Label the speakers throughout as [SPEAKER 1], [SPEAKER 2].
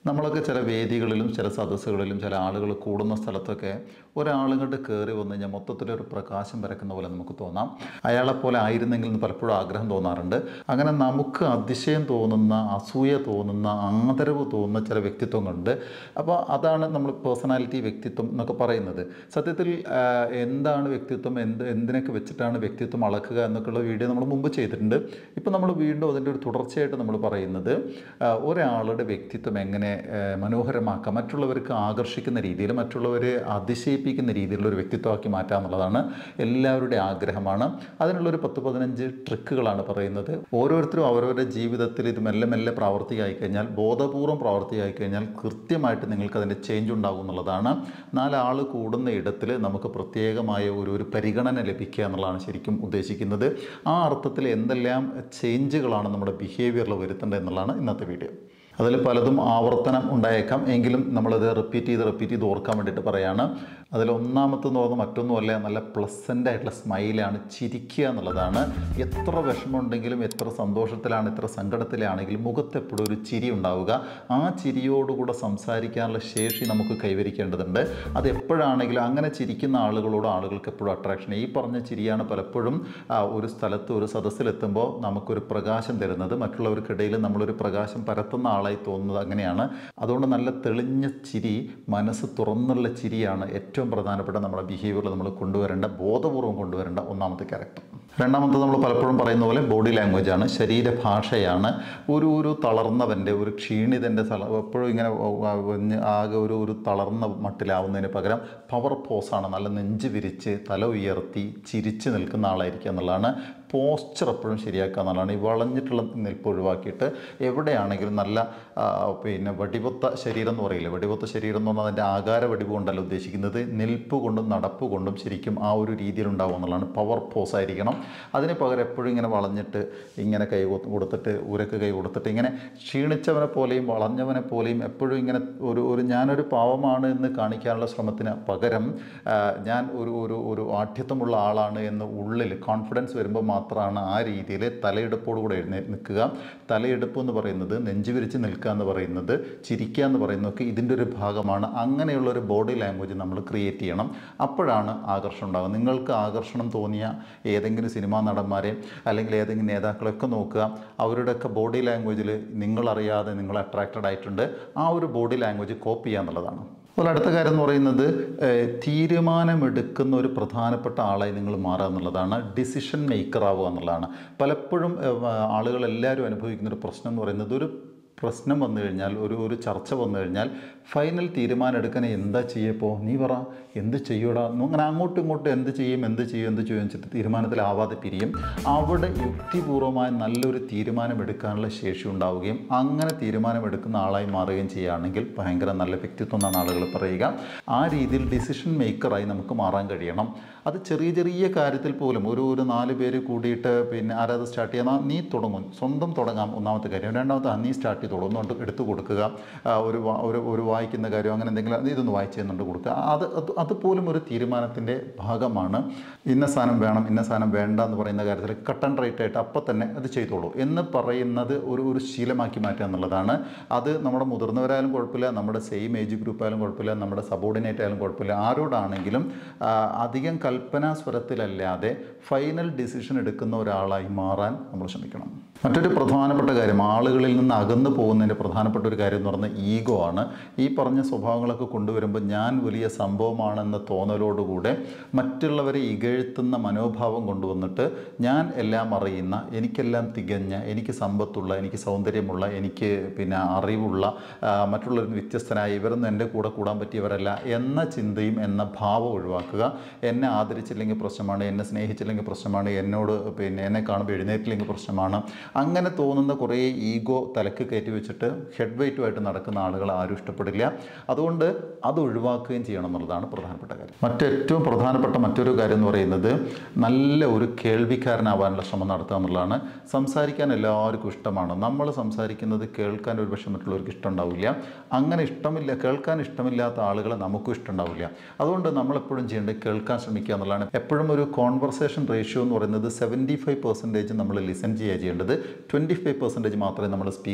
[SPEAKER 1] നമ്മളൊക്കെ ചില വേദികളിലും ചില സദസ്സുകളിലും ചില ആളുകൾ കൂടുന്ന സ്ഥലത്തൊക്കെ ഒരാളുകൊണ്ട് കയറി വന്നു കഴിഞ്ഞാൽ മൊത്തത്തിലൊരു പ്രകാശം പരക്കുന്ന പോലെ നമുക്ക് തോന്നാം അയാളെപ്പോലെ ആയിരുന്നെങ്കിൽ എന്ന് പലപ്പോഴും ആഗ്രഹം തോന്നാറുണ്ട് അങ്ങനെ നമുക്ക് അതിശയം തോന്നുന്ന അസൂയ തോന്നുന്ന ആദരവ് തോന്നുന്ന ചില വ്യക്തിത്വങ്ങളുണ്ട് അപ്പോൾ അതാണ് നമ്മൾ പേഴ്സണാലിറ്റി വ്യക്തിത്വം എന്നൊക്കെ പറയുന്നത് സത്യത്തിൽ ആ, എന്താണ് വ്യക്തിത്വം എന്ത് എന്തിനൊക്കെ വെച്ചിട്ടാണ് വ്യക്തിത്വം അളക്കുക എന്നൊക്കെയുള്ള വീഡിയോ നമ്മൾ മുമ്പ് ചെയ്തിട്ടുണ്ട് ഇപ്പോൾ നമ്മൾ വീണ്ടും അതിൻ്റെ ഒരു തുടർച്ചയായിട്ട് നമ്മൾ പറയുന്നത് ആ, ഒരാളുടെ വ്യക്തിത്വം എങ്ങനെ ആ, മനോഹരമാക്കാം മറ്റുള്ളവർക്ക് ആകർഷിക്കുന്ന രീതിയിൽ മറ്റുള്ളവരെ അതിശയിപ്പിക്കുന്ന രീതിയിലുള്ള ഒരു വ്യക്തിത്വമാക്കി മാറ്റുക എന്നുള്ളതാണ് എല്ലാവരുടെ ആഗ്രഹമാണ് അതിനുള്ളൊരു പത്ത് പതിനഞ്ച് ട്രിക്കുകളാണ് പറയുന്നത് ഓരോരുത്തരും അവരവരുടെ ജീവിതത്തിൽ ഇത് മെല്ലെ മെല്ലെ പ്രാവർത്തികമായി കഴിഞ്ഞാൽ ബോധപൂർവ്വം പ്രാവർത്തികമായി കഴിഞ്ഞാൽ കൃത്യമായിട്ട് നിങ്ങൾക്ക് അതിൻ്റെ ചേഞ്ച് ഉണ്ടാകും എന്നുള്ളതാണ് നാലാൾ കൂടുന്ന ഇടത്തിൽ നമുക്ക് പ്രത്യേകമായ ഒരു ഒരു പരിഗണന ലഭിക്കുക എന്നുള്ളതാണ് ശരിക്കും ഉദ്ദേശിക്കുന്നത് ആ അർത്ഥത്തിൽ എന്തെല്ലാം ചേഞ്ചുകളാണ് നമ്മുടെ ബിഹേവിയറിൽ വരുത്തേണ്ടത് എന്നുള്ളതാണ് ഇന്നത്തെ വീഡിയോ അതിൽ പലതും ആവർത്തനം ഉണ്ടായേക്കാം എങ്കിലും നമ്മളത് റിപ്പീറ്റ് ചെയ്ത് റിപ്പീറ്റ് ചെയ്ത് ഓർക്കാൻ വേണ്ടിയിട്ട് പറയാണ് അതിൽ ഒന്നാമത്തെന്ന് പറഞ്ഞാൽ മറ്റൊന്നുമല്ല നല്ല പ്ലസൻ്റ് ആയിട്ടുള്ള സ്മൈലാണ് ചിരിക്കുക എന്നുള്ളതാണ് എത്ര വിഷമമുണ്ടെങ്കിലും എത്ര സന്തോഷത്തിലാണ് എത്ര സങ്കടത്തിലാണെങ്കിലും മുഖത്ത് എപ്പോഴും ഒരു ചിരി ഉണ്ടാവുക ആ ചിരിയോടുകൂടെ സംസാരിക്കാനുള്ള ശേഷി നമുക്ക് കൈവരിക്കേണ്ടതുണ്ട് അത് എപ്പോഴാണെങ്കിലും അങ്ങനെ ചിരിക്കുന്ന ആളുകളോട് ആളുകൾക്ക് എപ്പോഴും അട്രാക്ഷൻ ഈ പറഞ്ഞ ചിരിയാണ് പലപ്പോഴും ആ, ഒരു സ്ഥലത്ത് ഒരു സദസ്സിലെത്തുമ്പോൾ നമുക്കൊരു പ്രകാശം തരുന്നത് മറ്റുള്ളവർക്കിടയിൽ നമ്മളൊരു പ്രകാശം പരത്തുന്ന ആളായി തോന്നുന്നത് അങ്ങനെയാണ് അതുകൊണ്ട് നല്ല തെളിഞ്ഞ ചിരി മനസ്സ് തുറന്നുള്ള ചിരിയാണ് ഏറ്റവും പ്രധാനപ്പെട്ട നമ്മുടെ ബിഹേവിയറിൽ നമ്മൾ കൊണ്ടുവരേണ്ട ബോധപൂർവ്വം കൊണ്ടുവരേണ്ട ഒന്നാമത്തെ ക്യാരക്ടർ രണ്ടാമത്തെ നമ്മൾ പലപ്പോഴും പറയുന്ന പോലെ ബോഡി ലാംഗ്വേജ് ആണ് ശരീരഭാഷയാണ് ഒരു ഒരു തളർന്നവൻ്റെ ഒരു ക്ഷീണിതൻ്റെ സ്ഥലം എപ്പോഴും ഇങ്ങനെ ഒന്ന് ആകെ ഒരു ഒരു തളർന്ന മട്ടിലാവുന്നതിന് പകരം പവർ പോസാണ് നല്ല നെഞ്ച് വിരിച്ച് തല ഉയർത്തി ചിരിച്ച് നിൽക്കുന്ന ആളായിരിക്കുക എന്നുള്ളതാണ് പോസ്ചർ എപ്പോഴും ശരിയാക്കുക എന്നുള്ളതാണ് ഈ വളഞ്ഞിട്ടുള്ള നിൽപ്പ് ഒഴിവാക്കിയിട്ട് എവിടെയാണെങ്കിലും നല്ല ആ, പിന്നെ വടിവൊത്ത ശരീരം എന്ന് പറയില്ലേ വടിവൊത്ത ശരീരം എന്ന് പറഞ്ഞാൽ അതിൻ്റെ ആകാര വടിവ് കൊണ്ടല്ല ഉദ്ദേശിക്കുന്നത് നിൽപ്പ് കൊണ്ടും നടപ്പ് കൊണ്ടും ശരിക്കും ആ ഒരു രീതിയിൽ ഉണ്ടാവും എന്നുള്ളതാണ് പവർ പോസ് ആയിരിക്കണം അതിന് പകരം എപ്പോഴും ഇങ്ങനെ വളഞ്ഞിട്ട് ഇങ്ങനെ കൈ കൊ- കൊടുത്തിട്ട് ഉരക്ക് കൈ കൊടുത്തിട്ട് ഇങ്ങനെ ക്ഷീണിച്ചവനെ പോലെയും വളഞ്ഞവനെ പോലെയും എപ്പോഴും ഇങ്ങനെ ഒരു ഒരു ഞാനൊരു പാവമാണ് എന്ന് കാണിക്കാനുള്ള ശ്രമത്തിന് പകരം ആ, ഞാൻ ഒരു ഒരു ഒരു ആഠ്യത്വമുള്ള ആളാണ് എന്ന് ഉള്ളിൽ കോൺഫിഡൻസ് വരുമ്പോൾ മാത്രമാണ് ആ രീതിയിൽ തലയെടുപ്പോട് കൂടെ എഴുന്നേ നിൽക്കുക തലയെടുപ്പ് എന്ന് പറയുന്നത് നെഞ്ചു വിരിച്ച് നിൽക്കുക എന്ന് പറയുന്നത് ചിരിക്കുക എന്ന് പറയുന്നതൊക്കെ ഇതിൻ്റെ ഒരു ഭാഗമാണ് അങ്ങനെയുള്ള ഒരു ബോഡി ലാംഗ്വേജ് നമ്മൾ ക്രിയേറ്റ് ചെയ്യണം അപ്പോഴാണ് ആകർഷണം ഉണ്ടാകുക നിങ്ങൾക്ക് ആകർഷണം തോന്നിയ ഏതെങ്കിലും സിനിമാ നടന്മാരെ അല്ലെങ്കിൽ ഏതെങ്കിലും നേതാക്കളെയൊക്കെ നോക്കുക അവരുടെയൊക്കെ ബോഡി ലാംഗ്വേജിൽ നിങ്ങളറിയാതെ നിങ്ങൾ അട്രാക്റ്റഡ് ആയിട്ടുണ്ട് ആ ഒരു ബോഡി ലാംഗ്വേജ് കോപ്പി ചെയ്യുക എന്നുള്ളതാണ് അതുപോലെ അടുത്ത കാര്യം എന്ന് പറയുന്നത് ഏഹ്, തീരുമാനമെടുക്കുന്ന ഒരു പ്രധാനപ്പെട്ട ആളായി നിങ്ങൾ മാറുക എന്നുള്ളതാണ് ഡിസിഷൻ മേക്കർ ആവുക എന്നുള്ളതാണ് പലപ്പോഴും ഏഹ്, ആളുകൾ എല്ലാവരും അനുഭവിക്കുന്ന ഒരു പ്രശ്നം എന്ന് പറയുന്നത് ഒരു പ്രശ്നം വന്നു കഴിഞ്ഞാൽ ഒരു ഒരു ചർച്ച വന്നു കഴിഞ്ഞാൽ ഫൈനൽ തീരുമാനം എടുക്കാൻ എന്താ ചെയ്യപ്പോൾ നീ പറ എന്ത് ചെയ്യൂടാ എന്ന് അങ്ങനെ അങ്ങോട്ടും ഇങ്ങോട്ടും എന്ത് ചെയ്യും എന്ത് ചെയ്യും എന്ത് ചെയ്യും എന്ന് വെച്ചിട്ട് തീരുമാനത്തിലാവാതെ പിരിയും അവിടെ യുക്തിപൂർവമായ നല്ലൊരു തീരുമാനം എടുക്കാനുള്ള ശേഷി ഉണ്ടാവുകയും അങ്ങനെ തീരുമാനമെടുക്കുന്ന ആളായി മാറുകയും ചെയ്യുകയാണെങ്കിൽ ഭയങ്കര നല്ല വ്യക്തിത്വം എന്നാണ് ആളുകൾ പറയുക ആ രീതിയിൽ ഡിസിഷൻ മേക്കറായി നമുക്ക് മാറാൻ കഴിയണം അത് ചെറിയ ചെറിയ കാര്യത്തിൽ പോലും ഒരു ഒരു നാല് പേര് കൂടിയിട്ട് പിന്നെ ആരാത് സ്റ്റാർട്ട് ചെയ്യാൻ നീ തുടങ്ങും സ്വന്തം തുടങ്ങാം ഒന്നാമത്തെ കാര്യം രണ്ടാമത്തെ ആ, നീ സ്റ്റാർട്ട് ചെയ്തോളൂ ഒന്നുകൊണ്ട് എടുത്തു കൊടുക്കുക ആ, ഒരു വാ- ഒരു ഒരു വായിക്കുന്ന കാര്യം അങ്ങനെ എന്തെങ്കിലും അത് ഇതൊന്ന് വായിച്ച് തന്നുകൊണ്ട് കൊടുക്കുക അത് അത് അതുപോലും ഒരു തീരുമാനത്തിൻ്റെ ഭാഗമാണ് ഇന്ന സാധനം വേണം ഇന്ന സാധനം വേണ്ട എന്ന് പറയുന്ന കാര്യത്തിൽ കട്ട് ആൻഡ് റൈറ്റ് ആയിട്ട് അപ്പം തന്നെ അത് ചെയ്തോളൂ എന്ന് പറയുന്നത് ഒരു ഒരു ശീലമാക്കി മാറ്റുക എന്നുള്ളതാണ് അത് നമ്മുടെ മുതിർന്നവരായാലും കുഴപ്പമില്ല നമ്മുടെ സെയിം ഏജ് ഗ്രൂപ്പ് ആയാലും കുഴപ്പമില്ല നമ്മുടെ സബോർഡിനേറ്റ് ആയാലും കുഴപ്പമില്ല ആരോടാണെങ്കിലും ആ, അധികം കൽപ്പനാ സ്വരത്തിലല്ലാതെ ഫൈനൽ ഡിസിഷൻ എടുക്കുന്ന ഒരാളായി മാറാൻ നമ്മൾ ശ്രമിക്കണം മറ്റൊരു പ്രധാനപ്പെട്ട കാര്യം ആളുകളിൽ നിന്ന് അകന്നു പോകുന്നതിൻ്റെ പ്രധാനപ്പെട്ട ഒരു കാര്യം എന്ന് പറഞ്ഞാൽ ഈഗോ ആണ് ഈ പറഞ്ഞ സ്വഭാവങ്ങളൊക്കെ കൊണ്ടുവരുമ്പോൾ ഞാൻ വലിയ സംഭവമാണെന്ന തോന്നലോടുകൂടെ മറ്റുള്ളവരെ ഇകഴ്ത്തുന്ന മനോഭാവം കൊണ്ടുവന്നിട്ട് ഞാൻ എല്ലാം അറിയുന്ന എനിക്കെല്ലാം തികഞ്ഞ എനിക്ക് സമ്പത്തുള്ള എനിക്ക് സൗന്ദര്യമുള്ള എനിക്ക് പിന്നെ അറിവുള്ള ആ, മറ്റുള്ളവരിൽ നിന്ന് വ്യത്യസ്തനായ ഇവരൊന്നും എൻ്റെ കൂടെ കൂടാൻ പറ്റിയവരല്ല എന്ന ചിന്തയും എന്ന ഭാവം ഒഴിവാക്കുക എന്നെ ആദരിച്ചില്ലെങ്കിൽ പ്രശ്നമാണ് എന്നെ സ്നേഹിച്ചില്ലെങ്കിൽ പ്രശ്നമാണ് എന്നോട് പിന്നെ എന്നെ കാണുമ്പോൾ എഴുന്നേറ്റില്ലെങ്കിൽ പ്രശ്നമാണ് അങ്ങനെ തോന്നുന്ന കുറേ ഈഗോ തലക്ക് കയറ്റി വെച്ചിട്ട് ഹെഡ് വെയ്റ്റുമായിട്ട് നടക്കുന്ന ആളുകൾ ആരും ഇഷ്ടപ്പെടില്ല അതുകൊണ്ട് അത് ഒഴിവാക്കുകയും ചെയ്യണം എന്നുള്ളതാണ് പ്രധാനപ്പെട്ട കാര്യം മറ്റേറ്റവും പ്രധാനപ്പെട്ട മറ്റൊരു കാര്യം എന്ന് പറയുന്നത് നല്ല ഒരു കേൾവിക്കാരനാവാനുള്ള ശ്രമം നടത്തുക എന്നുള്ളതാണ് സംസാരിക്കാൻ എല്ലാവർക്കും ഇഷ്ടമാണ് നമ്മൾ സംസാരിക്കുന്നത് കേൾക്കാൻ ഒരു പക്ഷേ മറ്റുള്ളവർക്ക് ഇഷ്ടമുണ്ടാവില്ല അങ്ങനെ ഇഷ്ടമില്ല കേൾക്കാൻ ഇഷ്ടമില്ലാത്ത ആളുകളെ നമുക്കും ഇഷ്ടമുണ്ടാവില്ല അതുകൊണ്ട് നമ്മളെപ്പോഴും ചെയ്യേണ്ടത് കേൾക്കാൻ ശ്രമിക്കുക എന്നുള്ളതാണ് എപ്പോഴും ഒരു കോൺവെർസേഷൻ റേഷ്യോ എന്ന് പറയുന്നത് സെവൻറ്റി ഫൈവ് പെർസെൻറ്റേജ് നമ്മൾ ലിസൺ ചെയ്യുക ചെയ്യേണ്ടത് ട്വൻറ്റി ഫൈവ് പെർസെൻറ്റേജ് മാത്രമേ നമ്മൾ സ്പീക്ക് ചെയ്യേണ്ട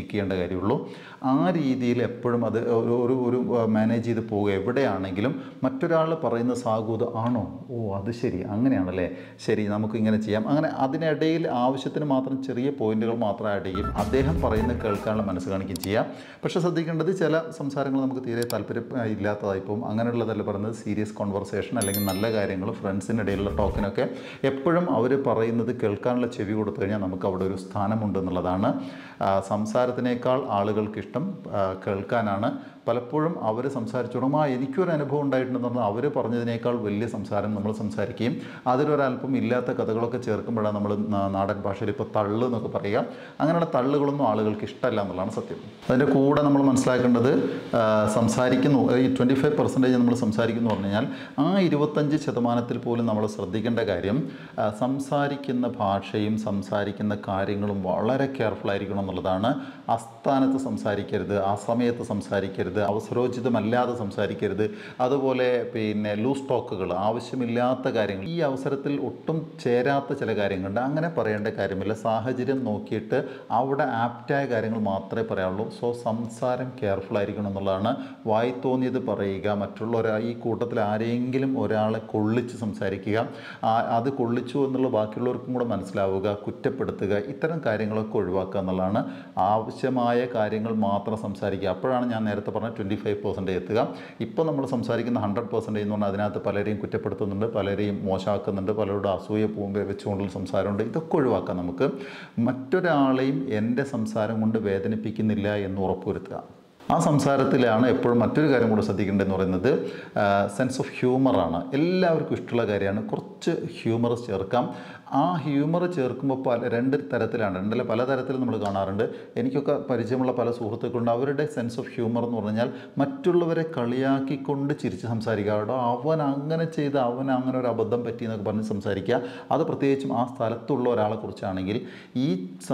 [SPEAKER 1] കാര്യമുള്ളൂ ആ രീതിയിൽ എപ്പോഴും അത് ഒരു ഒരു ഒരു മാനേജ് ചെയ്ത് പോവുക എവിടെയാണെങ്കിലും മറ്റൊരാൾ പറയുന്ന സാഗൂത് ആണോ ഓ അത് ശരി അങ്ങനെയാണല്ലേ ശരി നമുക്ക് ഇങ്ങനെ ചെയ്യാം അങ്ങനെ അതിനിടയിൽ ആവശ്യത്തിന് മാത്രം ചെറിയ പോയിന്റുകൾ മാത്രം ആഡ് ചെയ്യും അദ്ദേഹം പറയുന്നത് കേൾക്കാനുള്ള മനസ്സ് കാണിക്കുകയും ചെയ്യാം പക്ഷേ ശ്രദ്ധിക്കേണ്ടത് ചില സംസാരങ്ങൾ നമുക്ക് തീരെ താല്പര്യം ആ, ഇല്ലാത്തതായി പോകും അങ്ങനെയുള്ളതല്ല പറയുന്നത് സീരിയസ് കോൺവെർസേഷൻ അല്ലെങ്കിൽ നല്ല കാര്യങ്ങൾ ഫ്രണ്ട്സിനിടയിലുള്ള ടോക്കിനൊക്കെ എപ്പോഴും അവർ പറയുന്നത് കേൾക്കാനുള്ള ചെവി കൊടുത്തു കഴിഞ്ഞാൽ നമുക്ക് അവിടെ ഒരു സ്ഥാനമുണ്ട് എന്നുള്ളതാണ് ആ, സംസാരത്തിനേക്കാൾ ആളുകൾക്ക് ഇഷ്ടം ആ, കേൾക്കാനാണ് പലപ്പോഴും അവർ സംസാരിച്ചു തുടങ്ങും ആ എനിക്കൊരു അനുഭവം ഉണ്ടായിട്ടുണ്ടെന്ന് പറഞ്ഞാൽ അവർ പറഞ്ഞതിനേക്കാൾ വലിയ സംസാരം നമ്മൾ സംസാരിക്കുകയും അതിലൊരല്പം ഇല്ലാത്ത കഥകളൊക്കെ ചേർക്കുമ്പോഴാണ് നമ്മൾ നാ- നാടൻ ഭാഷയിൽ ഇപ്പോൾ തള്ള് എന്നൊക്കെ പറയുക അങ്ങനെയുള്ള തള്ളുകളൊന്നും ആളുകൾക്ക് ഇഷ്ടമല്ല എന്നുള്ളതാണ് സത്യം അതിൻ്റെ കൂടെ നമ്മൾ മനസ്സിലാക്കേണ്ടത് ആ, സംസാരിക്കുന്നു ഈ ട്വൻറ്റി ഫൈവ് പെർസെൻറ്റേജ് നമ്മൾ സംസാരിക്കുന്നു പറഞ്ഞു കഴിഞ്ഞാൽ ആ ഇരുപത്തഞ്ച് ശതമാനത്തിൽ പോലും നമ്മൾ ശ്രദ്ധിക്കേണ്ട കാര്യം ആ, സംസാരിക്കുന്ന ഭാഷയും സംസാരിക്കുന്ന കാര്യങ്ങളും വളരെ കെയർഫുൾ ആയിരിക്കണം എന്നുള്ളതാണ് അസ്ഥാനത്ത് സംസാരിക്കരുത് ആ സമയത്ത് സംസാരിക്കരുത് അവസരോചിതമല്ലാതെ സംസാരിക്കരുത് അതുപോലെ പിന്നെ ലൂസ് ടോക്കുകൾ ആവശ്യമില്ലാത്ത കാര്യങ്ങൾ ഈ അവസരത്തിൽ ഒട്ടും ചേരാത്ത ചില കാര്യങ്ങളുണ്ട് അങ്ങനെ പറയേണ്ട കാര്യമില്ല സാഹചര്യം നോക്കിയിട്ട് അവിടെ ആപ്റ്റായ കാര്യങ്ങൾ മാത്രമേ പറയാവുള്ളൂ സോ സംസാരം കെയർഫുൾ ആയിരിക്കണം എന്നുള്ളതാണ് വായി തോന്നിയത് പറയുക മറ്റുള്ള ഈ കൂട്ടത്തിൽ ആരെങ്കിലും ഒരാളെ കൊള്ളിച്ച് സംസാരിക്കുക ആ- അത് കൊള്ളിച്ചു എന്നുള്ള ബാക്കിയുള്ളവർക്കും കൂടെ മനസ്സിലാവുക കുറ്റപ്പെടുത്തുക ഇത്തരം കാര്യങ്ങളൊക്കെ ഒഴിവാക്കുക എന്നുള്ളതാണ് ആവശ്യമായ കാര്യങ്ങൾ മാത്രം സംസാരിക്കുക അപ്പോഴാണ് ഞാൻ നേരത്തെ പറഞ്ഞ ട്വൻറ്റി ഫൈവ് പെർസെൻറ്റേജ് എത്തുക ഇപ്പോൾ നമ്മൾ സംസാരിക്കുന്ന ഹൺഡ്രഡ് പെർസെൻറ്റേജ് എന്ന് പറഞ്ഞാൽ അതിനകത്ത് പലരെയും കുറ്റപ്പെടുത്തുന്നുണ്ട് പലരെയും മോശമാക്കുന്നുണ്ട് പലരോട് അസൂയ പൂമ്പ് വെച്ചുകൊണ്ടുള്ള സംസാരമുണ്ട് ഇതൊക്കെ ഒഴിവാക്കാം നമുക്ക് മറ്റൊരാളെയും എൻ്റെ സംസാരം കൊണ്ട് വേദനിപ്പിക്കുന്നില്ല എന്ന് ഉറപ്പുവരുത്തുക ആ സംസാരത്തിലാണ് എപ്പോഴും മറ്റൊരു കാര്യം കൂടെ ശ്രദ്ധിക്കേണ്ടതെന്ന് പറയുന്നത് സെൻസ് ഓഫ് ഹ്യൂമറാണ് എല്ലാവർക്കും ഇഷ്ടമുള്ള കാര്യമാണ് കുറച്ച് ഹ്യൂമർ ചേർക്കാം ആ ഹ്യൂമർ ചേർക്കുമ്പോൾ പല രണ്ട് തരത്തിലാണ് രണ്ടല്ല പല തരത്തിൽ നമ്മൾ കാണാറുണ്ട് എനിക്കൊക്കെ പരിചയമുള്ള പല സുഹൃത്തുക്കളുണ്ട് അവരുടെ സെൻസ് ഓഫ് ഹ്യൂമർ എന്ന് പറഞ്ഞാൽ മറ്റുള്ളവരെ കളിയാക്കിക്കൊണ്ട് ചിരിച്ച് സംസാരിക്കുക അവിടെ അവൻ അങ്ങനെ ചെയ്ത് അവൻ അങ്ങനെ ഒരു അബദ്ധം പറ്റി എന്നൊക്കെ പറഞ്ഞ് സംസാരിക്കുക അത് പ്രത്യേകിച്ചും ആ സ്ഥലത്തുള്ള ഒരാളെ കുറിച്ചാണെങ്കിൽ ഈ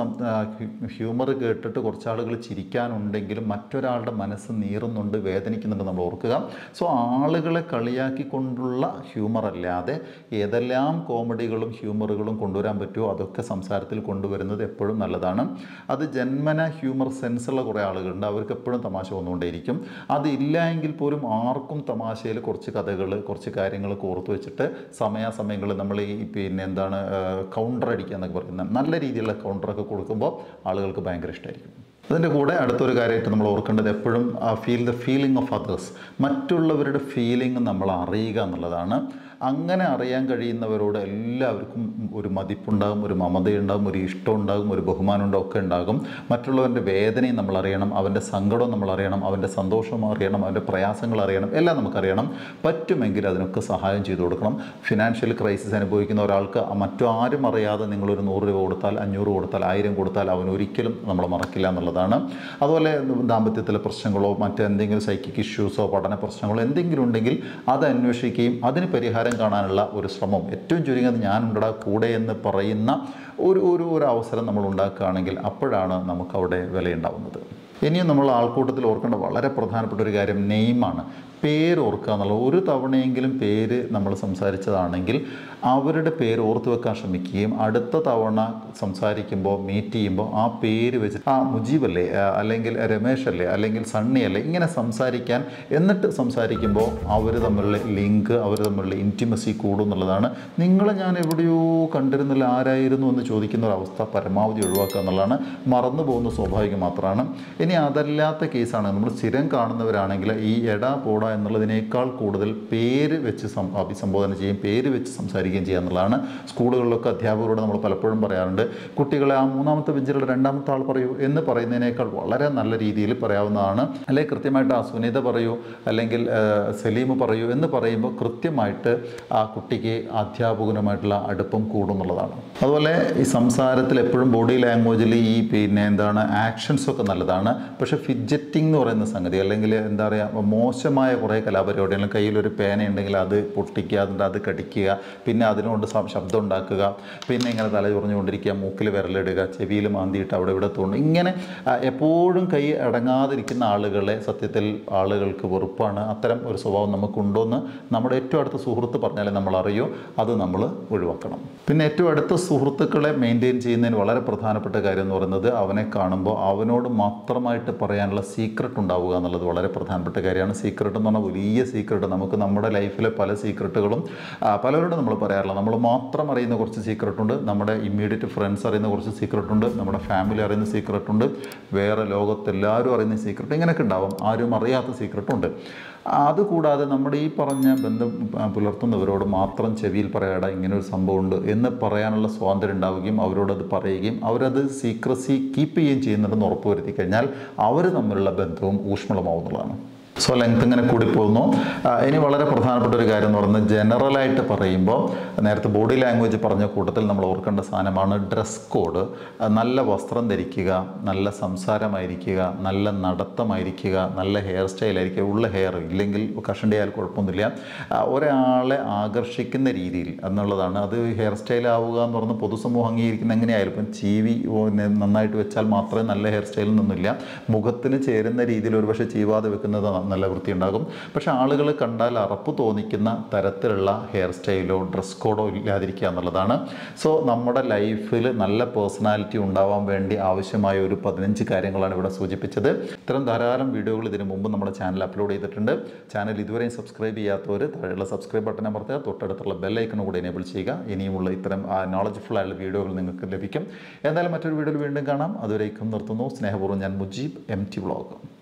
[SPEAKER 1] ഹ്യൂമർ കേട്ടിട്ട് കുറച്ച് ആളുകൾ ചിരിക്കാനുണ്ടെങ്കിലും മറ്റൊരാളുടെ മനസ്സ് നീറുന്നുണ്ട് വേദനിക്കുന്നുണ്ട് നമ്മൾ ഓർക്കുക സോ ആളുകളെ കളിയാക്കിക്കൊണ്ടുള്ള ഹ്യൂമർ അല്ലാതെ ഏതെല്ലാം കോമഡികളും ഹ്യൂമറുകളും കൊണ്ടുവരാൻ പറ്റുമോ അതൊക്കെ സംസാരത്തിൽ കൊണ്ടുവരുന്നത് എപ്പോഴും നല്ലതാണ് അത് ജന്മന ഹ്യൂമർ സെൻസുള്ള കുറേ ആളുകളുണ്ട് അവർക്ക് എപ്പോഴും തമാശ വന്നുകൊണ്ടേയിരിക്കും അതില്ല എങ്കിൽ പോലും ആർക്കും തമാശയിൽ കുറച്ച് കഥകൾ കുറച്ച് കാര്യങ്ങളൊക്കെ ഓർത്ത് വെച്ചിട്ട് സമയാസമയങ്ങളിൽ നമ്മൾ ഈ പിന്നെ എന്താണ് കൗണ്ടർ അടിക്കുക എന്നൊക്കെ പറയുന്നത് നല്ല രീതിയിലുള്ള കൗണ്ടറൊക്കെ കൊടുക്കുമ്പോൾ ആളുകൾക്ക് ഭയങ്കര ഇഷ്ടമായിരിക്കും അതിൻ്റെ കൂടെ അടുത്തൊരു കാര്യമായിട്ട് നമ്മൾ ഓർക്കേണ്ടത് എപ്പോഴും feel the feeling of others മറ്റുള്ളവരുടെ ഫീലിംഗ് നമ്മൾ അറിയുക എന്നുള്ളതാണ് അങ്ങനെ അറിയാൻ കഴിയുന്നവരോട് എല്ലാവർക്കും ഒരു മതിപ്പുണ്ടാകും ഒരു മമതയുണ്ടാകും ഒരു ഇഷ്ടം ഉണ്ടാകും ഒരു ബഹുമാനം ഉണ്ടാകും ഒക്കെ ഉണ്ടാകും മറ്റുള്ളവൻ്റെ വേദനയും നമ്മൾ അറിയണം അവൻ്റെ സങ്കടം നമ്മൾ അറിയണം അവൻ്റെ സന്തോഷം അറിയണം അവൻ്റെ പ്രയാസങ്ങൾ അറിയണം എല്ലാം നമുക്കറിയണം പറ്റുമെങ്കിൽ അതിനൊക്കെ സഹായം ചെയ്തു കൊടുക്കണം ഫിനാൻഷ്യൽ ക്രൈസിസ് അനുഭവിക്കുന്ന ഒരാൾക്ക് മറ്റു ആരും അറിയാതെ നിങ്ങളൊരു നൂറ് രൂപ കൊടുത്താൽ അഞ്ഞൂറ് കൊടുത്താൽ ആയിരം കൊടുത്താൽ അവൻ ഒരിക്കലും നമ്മൾ മറക്കില്ല എന്നുള്ളതാണ് അതുപോലെ ദാമ്പത്യത്തിലെ പ്രശ്നങ്ങളോ മറ്റെന്തെങ്കിലും സൈക്കിക് ഇഷ്യൂസോ പഠന പ്രശ്നങ്ങളോ എന്തെങ്കിലും ഉണ്ടെങ്കിൽ അത് അന്വേഷിക്കുകയും അതിന് പരിഹാരം കാണാനുള്ള ഒരു ശ്രമം ഏറ്റവും ചുരുങ്ങിയത് ഞാനുണ്ടടാ കൂടെ എന്ന് പറയുന്ന ഒരു ഒരു ഒരു അവസരം നമ്മൾ ഉണ്ടാക്കുകയാണെങ്കിൽ അപ്പോഴാണ് നമുക്കവിടെ വിലയുണ്ടാവുന്നത് ഇനിയും നമ്മൾ ആൾക്കൂട്ടത്തിൽ ഓർക്കേണ്ട വളരെ പ്രധാനപ്പെട്ട ഒരു കാര്യം നെയിമാണ് പേര് ഓർക്കുക എന്നുള്ള ഒരു തവണയെങ്കിലും പേര് നമ്മൾ സംസാരിച്ചതാണെങ്കിൽ അവരുടെ പേര് ഓർത്ത് വെക്കാൻ ശ്രമിക്കുകയും അടുത്ത തവണ സംസാരിക്കുമ്പോൾ മീറ്റ് ചെയ്യുമ്പോൾ ആ പേര് വെച്ച് ആ മുജീബല്ലേ ആ, അല്ലെങ്കിൽ രമേശ് അല്ലേ അല്ലെങ്കിൽ സണ്ണി അല്ലേ ഇങ്ങനെ സംസാരിക്കാൻ എന്നിട്ട് സംസാരിക്കുമ്പോൾ അവർ തമ്മിലുള്ള ലിങ്ക് അവർ തമ്മിലുള്ള ഇൻറ്റിമസി കൂടും എന്നുള്ളതാണ് നിങ്ങളെ ഞാൻ എവിടെയോ കണ്ടിരുന്നില്ല ആരായിരുന്നു എന്ന് ചോദിക്കുന്ന ഒരു അവസ്ഥ പരമാവധി ഒഴിവാക്കുക എന്നുള്ളതാണ് മറന്നു പോകുന്ന സ്വാഭാവികം മാത്രമാണ് ഇനി അതല്ലാത്ത കേസാണ് നമ്മൾ സ്ഥിരം കാണുന്നവരാണെങ്കിൽ ഈ എടാ പോടാ എന്നുള്ളതിനേക്കാൾ കൂടുതൽ പേര് വെച്ച് സം അഭിസംബോധന ചെയ്യും പേര് വെച്ച് സംസാരിക്കുകയും ചെയ്യുക എന്നുള്ളതാണ് സ്കൂളുകളിലൊക്കെ അധ്യാപകരോട് നമ്മൾ പലപ്പോഴും പറയാറുണ്ട് കുട്ടികളെ ആ മൂന്നാമത്തെ ബെഞ്ചിലുള്ള രണ്ടാമത്തെ ആൾ പറയൂ എന്ന് പറയുന്നതിനേക്കാൾ വളരെ നല്ല രീതിയിൽ പറയാവുന്നതാണ് അല്ലെങ്കിൽ കൃത്യമായിട്ട് ആ സുനിത പറയൂ അല്ലെങ്കിൽ ആ, സലീം പറയൂ എന്ന് പറയുമ്പോൾ കൃത്യമായിട്ട് ആ കുട്ടിക്ക് അധ്യാപകനുമായിട്ടുള്ള അടുപ്പം കൂടും എന്നുള്ളതാണ് അതുപോലെ ഈ സംസാരത്തിൽ എപ്പോഴും ബോഡി ലാംഗ്വേജിൽ ഈ പിന്നെ എന്താണ് ആക്ഷൻസ് ഒക്കെ നല്ലതാണ് പക്ഷേ ഫിഡ്ജറ്റിംഗ് എന്ന് പറയുന്ന സംഗതി അല്ലെങ്കിൽ എന്താ പറയുക മോശമായ കുറേ കലാപരിപാടികൾ കയ്യിലൊരു പേന ഉണ്ടെങ്കിൽ അത് പൊട്ടിക്കുക അതിൻ്റെ അത് കടിക്കുക പിന്നെ അതിനുകൊണ്ട് സം- ശബ്ദം ഉണ്ടാക്കുക പിന്നെ ഇങ്ങനെ തല ചൊറിഞ്ഞുകൊണ്ടിരിക്കുക മൂക്കിൽ വിരലിടുക ചെവിയിൽ മാന്തിയിട്ട് അവിടെ ഇവിടെ തോന്നും ഇങ്ങനെ ആ, എപ്പോഴും കൈ അടങ്ങാതിരിക്കുന്ന ആളുകളെ സത്യത്തിൽ ആളുകൾക്ക് വെറുപ്പാണ് അത്തരം ഒരു സ്വഭാവം നമുക്കുണ്ടോയെന്ന് നമ്മുടെ ഏറ്റവും അടുത്ത സുഹൃത്ത് പറഞ്ഞാലേ നമ്മൾ അറിയൂ അത് നമ്മൾ ഒഴിവാക്കണം പിന്നെ ഏറ്റവും അടുത്ത സുഹൃത്തുക്കളെ മെയിൻറ്റെയിൻ ചെയ്യുന്നതിന് വളരെ പ്രധാനപ്പെട്ട കാര്യം എന്ന് പറയുന്നത് അവനെ കാണുമ്പോൾ അവനോട് മാത്രം ആളുകളുമായിട്ട് പറയാനുള്ള സീക്രട്ട് ഉണ്ടാവുക എന്നുള്ളത് വളരെ പ്രധാനപ്പെട്ട കാര്യമാണ് സീക്രട്ട് എന്ന് പറഞ്ഞാൽ വലിയ സീക്രട്ട് നമുക്ക് നമ്മുടെ ലൈഫിലെ പല സീക്രട്ടുകളും ആ, പലരോടും നമ്മൾ പറയാറില്ല നമ്മൾ മാത്രം അറിയുന്ന കുറച്ച് സീക്രട്ട് ഉണ്ട് നമ്മുടെ ഇമ്മീഡിയറ്റ് ഫ്രണ്ട്സ് അറിയുന്ന കുറച്ച് സീക്രട്ട് ഉണ്ട് നമ്മുടെ ഫാമിലി അറിയുന്ന സീക്രട്ട് ഉണ്ട് വേറെ ലോകത്തെല്ലാവരും അറിയുന്ന സീക്രട്ട് ഇങ്ങനെയൊക്കെ ഉണ്ടാവും ആരും അറിയാത്ത സീക്രട്ട് ഉണ്ട് അതുകൂടാതെ നമ്മുടെ ഈ പറഞ്ഞ ബന്ധം ആ, പുലർത്തുന്നവരോട് മാത്രം ചെവിയിൽ പറയാടാ ഇങ്ങനെ ഒരു സംഭവമുണ്ട് എന്ന് പറയാനുള്ള സ്വാതന്ത്ര്യം ഉണ്ടാവുകയും അവരോടത് പറയുകയും അവരത് സീക്രസി കീപ്പ് ചെയ്യുകയും ചെയ്യുന്നുണ്ടെന്ന് ഉറപ്പുവരുത്തി കഴിഞ്ഞാൽ അവർ തമ്മിലുള്ള ബന്ധവും ഊഷ്മളമാവുന്നതാണ് സോ ലെങ്ത് ഇങ്ങനെ കൂടി പോകുന്നു ആ, ഇനി വളരെ പ്രധാനപ്പെട്ട ഒരു കാര്യം എന്ന് പറയുന്നത് ജനറലായിട്ട് പറയുമ്പോൾ നേരത്തെ ബോഡി ലാംഗ്വേജ് പറഞ്ഞ കൂട്ടത്തിൽ നമ്മൾ ഓർക്കേണ്ട സാധനമാണ് ഡ്രസ് കോഡ് നല്ല വസ്ത്രം ധരിക്കുക നല്ല സംസാരമായിരിക്കുക നല്ല നടത്തമായിരിക്കുക നല്ല ഹെയർ സ്റ്റൈലായിരിക്കുക ഉള്ള ഹെയർ ഇല്ലെങ്കിൽ കഷണ്ടിയാൽ കുഴപ്പമൊന്നുമില്ല ആ, ഒരാളെ ആകർഷിക്കുന്ന രീതിയിൽ എന്നുള്ളതാണ് അത് ഹെയർ സ്റ്റൈൽ ആവുക എന്ന് പറഞ്ഞ് പൊതുസമൂഹം അംഗീകരിക്കുന്ന എങ്ങനെയായാലും ഇപ്പം ചീവി പിന്നെ നന്നായിട്ട് വെച്ചാൽ മാത്രമേ നല്ല ഹെയർ സ്റ്റൈൽ നിന്നില്ല മുഖത്തിന് ചേരുന്ന രീതിയിൽ ഒരുപക്ഷെ ചീവാതെ വെക്കുന്നത് നല്ല വൃത്തി ഉണ്ടാകും പക്ഷേ ആളുകൾ കണ്ടാൽ അറപ്പ് തോന്നിക്കുന്ന തരത്തിലുള്ള ഹെയർ സ്റ്റൈലോ ഡ്രസ് കോഡോ ഇല്ലാതിരിക്കുക എന്നുള്ളതാണ് സോ നമ്മുടെ ലൈഫിൽ നല്ല പേഴ്സണാലിറ്റി ഉണ്ടാവാൻ വേണ്ടി ആവശ്യമായ ഒരു പതിനഞ്ച് കാര്യങ്ങളാണ് ഇവിടെ സൂചിപ്പിച്ചത് ഇത്തരം ധാരാളം വീഡിയോകൾ ഇതിനു മുമ്പ് നമ്മുടെ ചാനൽ അപ്ലോഡ് ചെയ്തിട്ടുണ്ട് ചാനൽ ഇതുവരെയും സബ്സ്ക്രൈബ് ചെയ്യാത്തവർ താഴെയുള്ള സബ്സ്ക്രൈബ് ബട്ടൺ അമർത്തുക തൊട്ടടുത്തുള്ള ബെല്ലൈക്കൺ കൂടി എനേബിൾ ചെയ്യുക ഇനിയുമുള്ള ഇത്തരം നോളജ്ഫുൾ ആയുള്ള വീഡിയോകൾ നിങ്ങൾക്ക് ലഭിക്കും എന്തായാലും മറ്റൊരു വീഡിയോയിൽ വീണ്ടും കാണാം അതുവരേക്കും നിർത്തുന്നു സ്നേഹപൂർവ്വം ഞാൻ മുജീബ് എം ടി വ്ളോഗ്